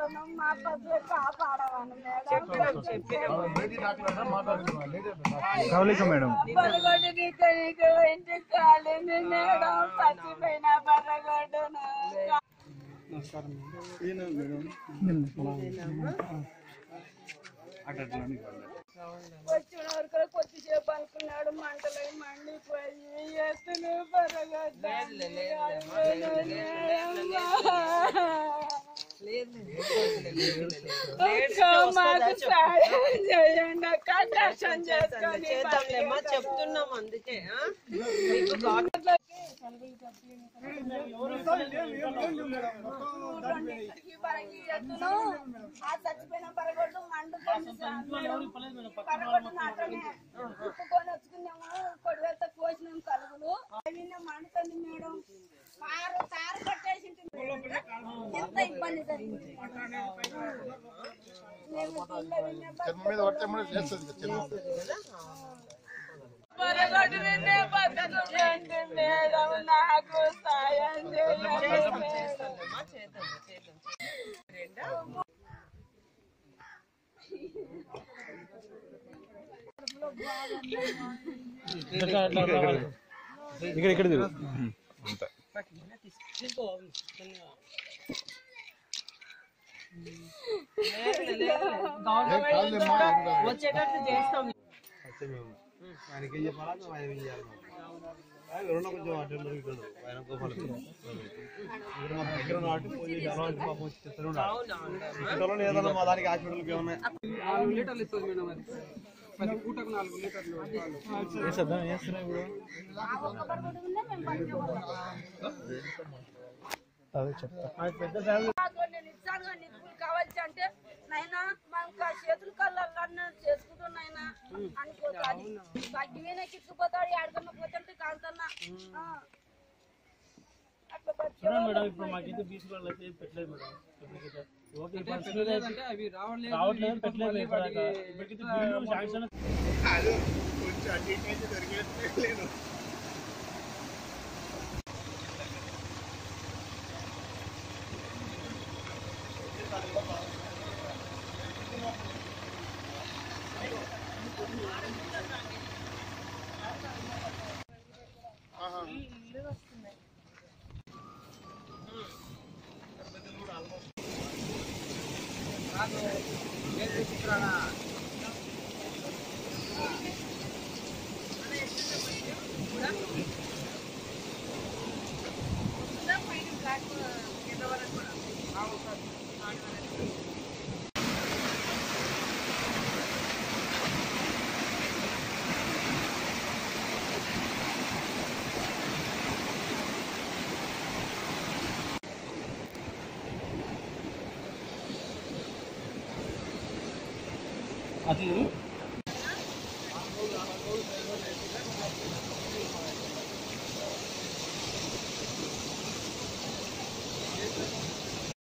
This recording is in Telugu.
వాళ్ళను మా పద్ధతి కాపాడమని మేడం కవలిక మేడం బరగొడ్డు నీకు నీకు ఇంటికి కాలేని మేడం చచ్చిపోయిన బరగొడ్డును వచ్చిన వరకు కొద్దిసేపు అనుకున్నాడు మంటలు మండిపోయి ఎత్తులు బరగొడ్డ మాకు సాయం చేయండి అక్క దర్శనం చేసుకొని చేద్దాంలేమ్మా చెప్తున్నాం అందుకే ఆ? మీకు ఎత్తును ఆ చచ్చిపోయిన పరగొడ్డు మండుతుంది పరగొడ్డు నాటనే ఉప్పుకొని వచ్చుకున్నాము కొడివేత కోసినాం కలుగులు అవి మండుతుంది మేడం కారు కారు కట్టేసి ఎంత ఇబ్బంది జరిగింది మేము పిల్ల విన్న పరగొడ్డు నిన్నే బతుకుతుంది మేడం నాకు సాయం చేయండి మేడం. ఇక్కడ ఇక్కడ తిరుగు గవర్నమెంట్ కూడా వచ్చేటట్టు చేస్తాం ఆయనకి ఏం చెప్పాలా మేము ఆయన ఏం చేయాలి ఆయన ఎవరన్నా కొంచెం అటు ఇటు ఇటు ఆయన గోపాల ఇప్పుడు మా దగ్గర ఉన్న వాటి పోయి అలవాటు పాపం వచ్చి చెప్తూనే ఉండాలి ఇంట్లో ఏదన్నా మా దానికి హాస్పిటల్కి ఏమన్నా వేసేద్దాం వేస్తున్నాం ఇప్పుడు అదే చెప్తా నాకు నేను ఇచ్చాను కానీ నిప్పులు కావచ్చు అంటే నైనా మనం కా- చేతులు కళ్ళన్నా చేసుకుంటాం నాయనా అనుకోతాది తగ్గిపోయినా కిక్కుపోతాడు ఆడుకున్న పోతుంటే కాంతన్నా ఆ. అట్లా బతికే మేడం ఇప్పుడు మాకైతే బీసీలు అయితే పెట్టలేదు మేడం ఇప్పటికైతే ఓకే ఈ పరిస్థితుల్లో అయితే అవి రావట్లేదు రావట్లేదు పెట్టలేదు ఇప్పటిదాకా ఇప్పటికైతే బిల్లు శాంక్షన్ అసలు